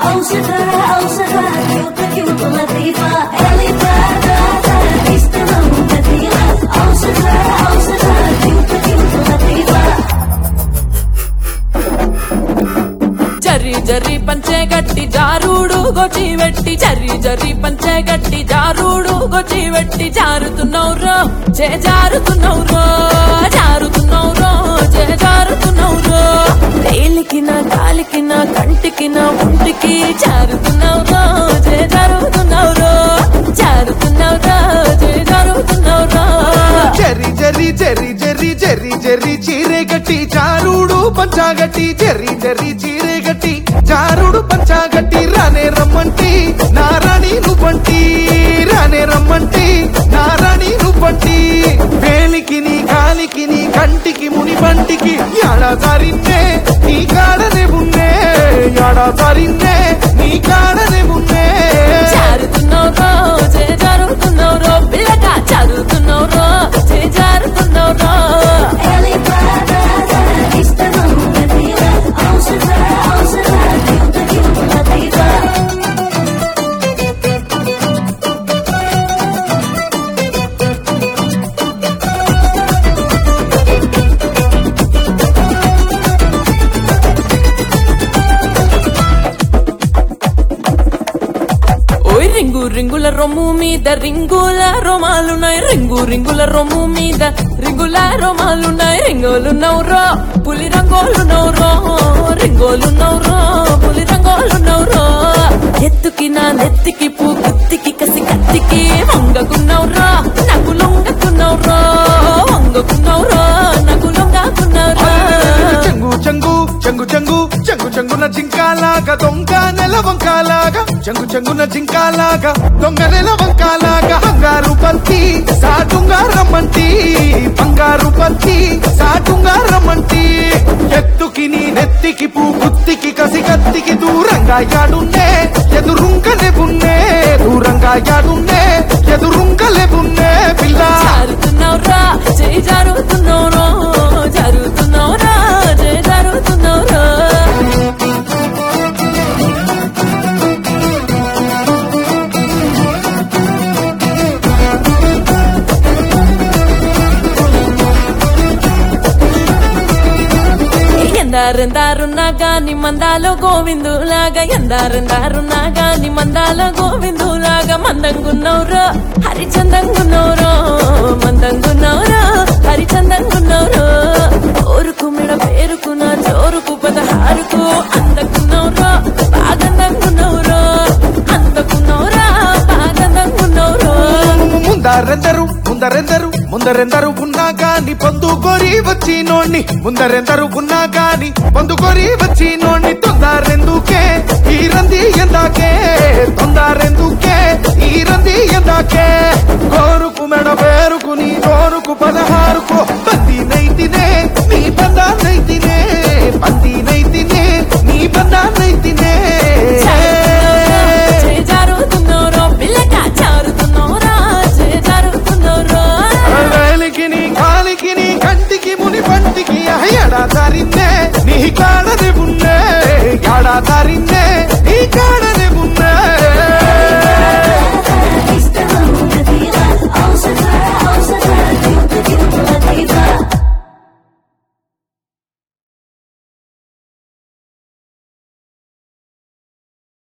ఔషధరా ఔషధ cute cute Latifa ఎలిఫాదా ఇష్టం కతీలా ఔషధరా ఔషధ క్యూట్ క్యూట్ లతీఫా జర్రి జర్రి పంచే గట్టి జారుడు గొచ్చి వెట్టి జర్రి జర్రి పంచే గట్టి జారుడు గొచ్చి వెట్టి జారుతున్నవురో చే జారుతున్నవురో జారుతున్నవురో చే జారుతున్నవురో తేలికిన కాలికిన కంటికిన ఒంటికి జారుతున్నవురో చే జారుతున్నవురో జారుతున్నవురో చే జారుతున్నవురో cherry cherry cherry cherry cherry cherry చీరే గట్టి చారుడు పంచాగట్టి చెర్రి చెర్రి చీరే గట్టి చారుడు పంచాగట్టి రానే రమ్మంటి నారాణి నువ్వంటి రానే రమ్మంటి నారాణి నువ్వంటి వేలికి నీ కాలికి నీ కంటికి ముని బంటికి ఏడాదారిన్నే నీ కాడనే ఉన్నే ఏడాదారిన్నే నీ కాడనే ఉన్నే జారుతున్నవురో చే జారుతున్నవురో పిల్లగా జారుతున్నవురో చే జారుతున్నవురో ఎలిఫాదా ఇష్టం కతీలా ఔషధరా ఔషధ క్యూట్ క్యూట్ లతీఫా ఓయ్ రింగు రింగుల రొమ్ము మీద రింగుల రొమాలున్నాయి రింగు రింగుల రొమ్ము మీద రింగుల రొమాలున్నాయి రింగోలు నవ్రో పులి రంగోలు నవ్రో రింగోలు నవ్రో పులి రంగోలు నవ్రో ఎత్తుకి నా నెత్తికి పూ గుత్తికి కసి కత్తికి వంగకున్నవ్రో నాకు లొంగకున్నవ్రో వంగకున్నవ్రో నాకు లొంగకున్నవ్రో చెంగు చెంగు చెంగు చెంగు చెంగు చెంగున జింకాలాగా దొంగ నెల వంకాలాగా చెంగు చెంగున జింకాలాగా దొంగ నెల వంకాలాగా బంగారు బంతి సాటుంగా రమ్మంటి బంగారు బంతి సాటుంగా రమ్మంటి ఎత్తుకి నీ నెత్తికి పూ గుత్తికి కసి కత్తికి దూరంగా యాడున్నే ఎదురుంగలే బున్నే దూరంగా యాడున్నే ఎదురుంగలే బున్నే పిల్ల జారుతున్నావురా చేయి జారుతున్నావురా జారుతున్నావురా చేయి జారుతున్నావురా ఎందారెందారున్నా గాని మందాలో గోవిందులాగా ఎందారెందారున్నా గాని మందాలో గోవిందులాగా మందంగున్నవురో హరిచందంగున్నవురో మందంగున్నవురో హరిచందంగున్నవురో ఓరుకు మెడ పేరుకు నా జోరుకు పదహారుకు అందకున్నవురో బాగందంగున్నవురో అందకున్నవురా బాగందంగున్నవురో ముందరెందరు ముందరెందరు ముందరెందరు ఉన్నా గాని పొందుకొని వచ్చినోణ్ణి ముందరెందరు ఉన్నా గాని పొందుకొని వచ్చినోణ్ణి తొందరెందుకే ఈ రంది ఎందాకే తొందరెందుకే ఈ రంది ఎందాకే కోరుకు మెడ పేరుకు నీ నోరుకు పదహారుకు బంది నైతినే నీ బంద నైతినే బంది నైతినే నీ బంద నైతినే చేయి జారుతున్నావురో పిల్లగా జారుతున్నావురా చేయి జారుతున్నావురో వేలికి నీ కాలికి నీ కంటికి ముని పంటికి ఎడాదారిన్నే నీ కాడది ఉన్నే ఎడాదారిన్నే